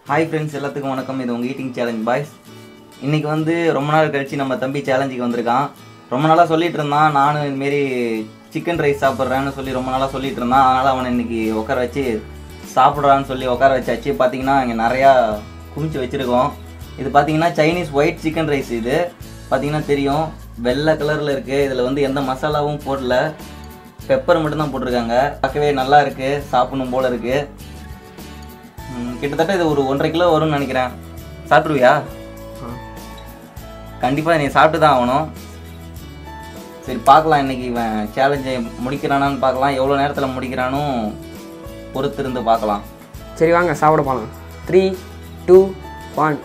hi friends எல்லாத்துக்கும் வணக்கம் இது உங்கள் ஈட்டிங் சேலஞ்ச் பாய்ஸ் இன்றைக்கி வந்து ரொம்ப நாள் கழித்து நம்ம தம்பி சேலஞ்சுக்கு வந்திருக்கான் ரொம்ப நாளாக சொல்லிட்டு இருந்தான் நானும் இதுமாரி சிக்கன் ரைஸ் சாப்பிட்றேன்னு சொல்லி ரொம்ப நாளாக சொல்லிட்டு இருந்தான் அதனால் அவனை இன்னைக்கு உட்கார வச்சு சாப்பிட்றான்னு சொல்லி உட்கார வச்சாச்சு பார்த்தீங்கன்னா இங்கே நிறையா குமிச்சு வச்சுருக்கோம் இது பார்த்தீங்கன்னா சைனீஸ் ஒயிட் சிக்கன் ரைஸ் இது பார்த்தீங்கன்னா தெரியும் வெள்ளை கலரில் இருக்குது இதில் வந்து எந்த மசாலாவும் போடல பெப்பர் மட்டும்தான் போட்டிருக்காங்க பார்க்கவே நல்லா இருக்குது சாப்பிடணும் போல இருக்குது ம், கிட்டத்தட்ட இது ஒரு ஒன்றரை கிலோ வரும்னு நினைக்கிறேன் சாப்பிட்ருவியா கண்டிப்பாக நீ சாப்பிட்டு தான் ஆகணும் சரி பார்க்கலாம் இன்னைக்கு இவன் சேலஞ்சை முடிக்கிறானான்னு பார்க்கலாம் எவ்வளோ நேரத்தில் முடிக்கிறானும் பொறுத்திருந்து பார்க்கலாம் சரி வாங்க சாப்பிட போகலாம் த்ரீ டூ ஒன்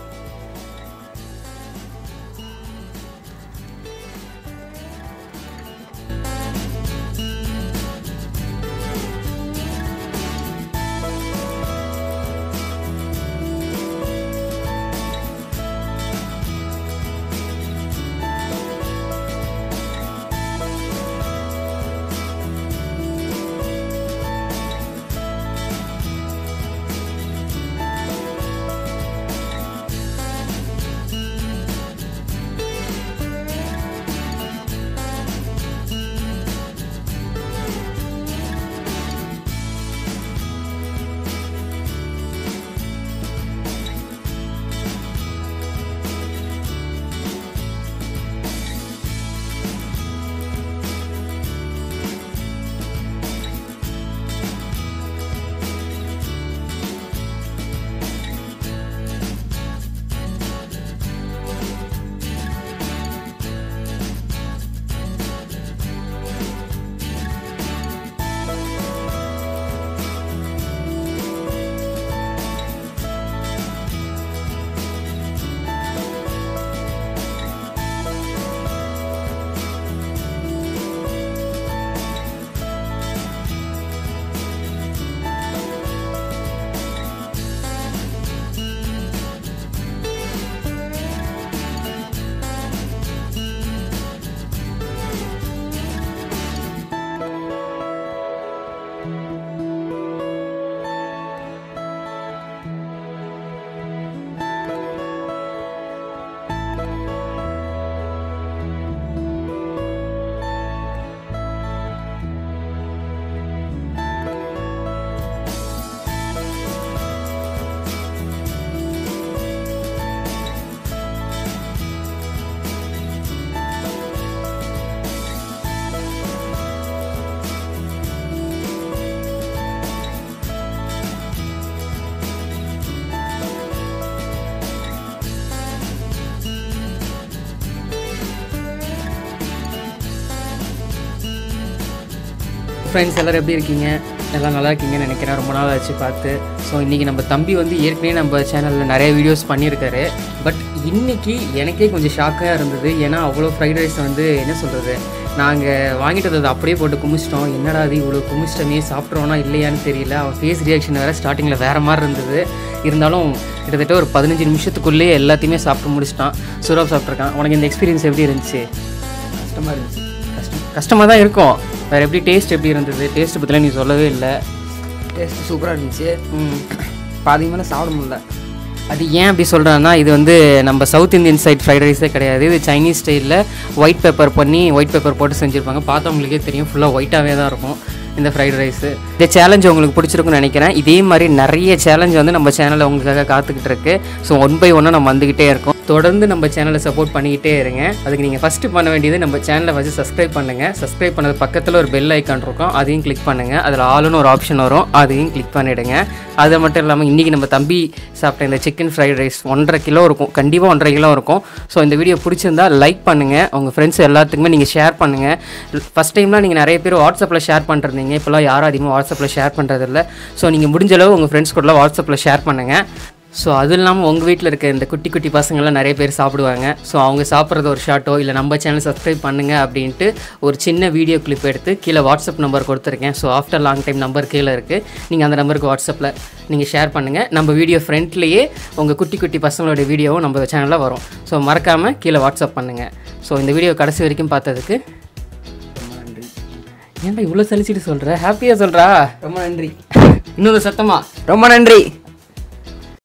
ஃப்ரெண்ட்ஸ் எல்லோரும் எப்படி இருக்கீங்க எல்லாம் நல்லா இருக்கீங்கன்னு நினைக்கிறேன் ரொம்ப நாள் ஆச்சு பார்த்து ஸோ இன்றைக்கி நம்ம தம்பி வந்து ஏற்கனவே நம்ம சேனலில் நிறைய வீடியோஸ் பண்ணியிருக்காரு பட் இன்றைக்கி எனக்கே கொஞ்சம் ஷாக்காக இருந்தது ஏன்னா அவ்வளோ ஃப்ரைட் ரைஸ் வந்து என்ன சொல்கிறது நாங்கள் வாங்கிட்டு அதை அப்படியே போட்டு குமிச்சிட்டோம் என்னடா அது இவ்வளோ குமிச்சிட்டமே சாப்பிட்றோன்னா இல்லையான்னு தெரியல அவன் ஃபேஸ் ரியாக்ஷன் வேறு ஸ்டார்டிங்கில் வேறு மாதிரி இருந்தது இருந்தாலும் கிட்டத்தட்ட ஒரு பதினஞ்சு நிமிஷத்துக்குள்ளேயே எல்லாத்தையுமே சாப்பிட்டு முடிச்சிட்டான் சூறாக சாப்பிட்ருக்கான் உனக்கு இந்த எக்ஸ்பீரியன்ஸ் எப்படி இருந்துச்சு கஷ்டமாக இருந்துச்சு கஷ்டம் கஷ்டமாக தான் இருக்கும் வேறு எப்படி டேஸ்ட் எப்படி இருந்தது டேஸ்ட் பற்றிலாம் நீ சொல்லவே இல்லை டேஸ்ட் சூப்பராக இருந்துச்சு ம் பாதி மேலே சாப்பிட முடியல அது ஏன் அப்படி சொல்கிறேன்னா இது வந்து நம்ம சவுத் இந்தியன் சைட் ஃப்ரைட் ரைஸே கிடையாது இது சைனீஸ் ஸ்டைலில் ஒயிட் பெப்பர் பண்ணி ஒயிட் பெப்பர் போட்டு செஞ்சுருப்பாங்க பார்த்தவங்களுக்கே தெரியும் ஃபுல்லாக ஒயிட்டாகவே தான் இருக்கும் இந்த ஃப்ரைட் ரைஸு இந்த சேலஞ்ச் உங்களுக்கு பிடிச்சிருக்குன்னு நினைக்கிறேன் இதே மாதிரி நிறைய சேலஞ்ச் வந்து நம்ம சேனலில் உங்களுக்காக காத்துக்கிட்டு இருக்கு ஸோ ஒன் பை ஒன்னாக நம்ம வந்துக்கிட்டே இருக்கோம் தொடர்ந்து நம்ம சேனலை சப்போர்ட் பண்ணிக்கிட்டே இருங்க அதுக்கு நீங்கள் ஃபஸ்ட்டு பண்ண வேண்டியது நம்ம சேனலை ஃபஸ்ட்டு சப்ஸ்கிரைப் பண்ணுங்கள் சப்ஸ்கிரைப் பண்ணது பக்கத்தில் ஒரு பெல் ஐக்கான் இருக்கும் அதையும் கிளிக் பண்ணுங்கள் அதில் ஆளுன்னு ஒரு ஆப்ஷன் வரும் அதையும் கிளிக் பண்ணிவிடுங்க அது மட்டும் இல்லாமல் இன்றைக்கி நம்ம தம்பி சாப்பிட்ட இந்த சிக்கன் ஃப்ரைட் ரைஸ் ஒன்றரை கிலோ இருக்கும் கண்டிப்பாக ஒன்றரை கிலோ இருக்கும் ஸோ இந்த வீடியோ பிடிச்சிருந்தா லைக் பண்ணுங்கள் உங்கள் ஃப்ரெண்ட்ஸ் எல்லாத்துக்குமே நீங்கள் ஷேர் பண்ணுங்கள் ஃபஸ்ட் டைம்லாம் நீங்கள் நிறைய பேர் வாட்ஸ்அப்பில் ஷேர் பண்ணுறீங்க இப்போலாம் யாரும் அதிகமாக வாட்ஸ்அப்பில் ஷேர் பண்ணுறதில்ல ஸோ நீங்கள் முடிஞ்ச அளவு உங்கள் ஃப்ரெண்ட்ஸ் கூடலாம் வாட்ஸ்அப்பில் ஷேர் பண்ணுங்கள் ஸோ அது இல்லாமல் உங்கள் வீட்டில் இருக்க இந்த குட்டி குட்டி பசங்கள்லாம் நிறைய பேர் சாப்பிடுவாங்க ஸோ அவங்க சாப்பிட்றது ஒரு ஷார்ட்டோ இல்லை நம்ம சேனல் சப்ஸ்கிரைப் பண்ணுங்கள் அப்படின்ட்டு ஒரு சின்ன வீடியோ கிளிப் எடுத்து கீழே வாட்ஸ்அப் நம்பர் கொடுத்துருக்கேன் so after long time number கீழே இருக்குது நீங்கள் அந்த நம்பருக்கு வாட்ஸ்அப்பில் நீங்கள் ஷேர் பண்ணுங்கள் நம்ம வீடியோ ஃப்ரண்ட்லேயே உங்கள் குட்டி குட்டி பசங்களோட வீடியோவும் நம்ம சேனலில் வரும் ஸோ மறக்காமல் கீழே வாட்ஸ்அப் பண்ணுங்கள் ஸோ இந்த வீடியோ கடைசி வரைக்கும் பார்த்ததுக்கு ரொம்ப நன்றி ஏன்டா இவ்வளோ சலிச்சிட்டு சொல்கிற ஹாப்பியாக சொல்கிறா ரொம்ப நன்றி இன்னொரு சத்தமா ரொம்ப நன்றி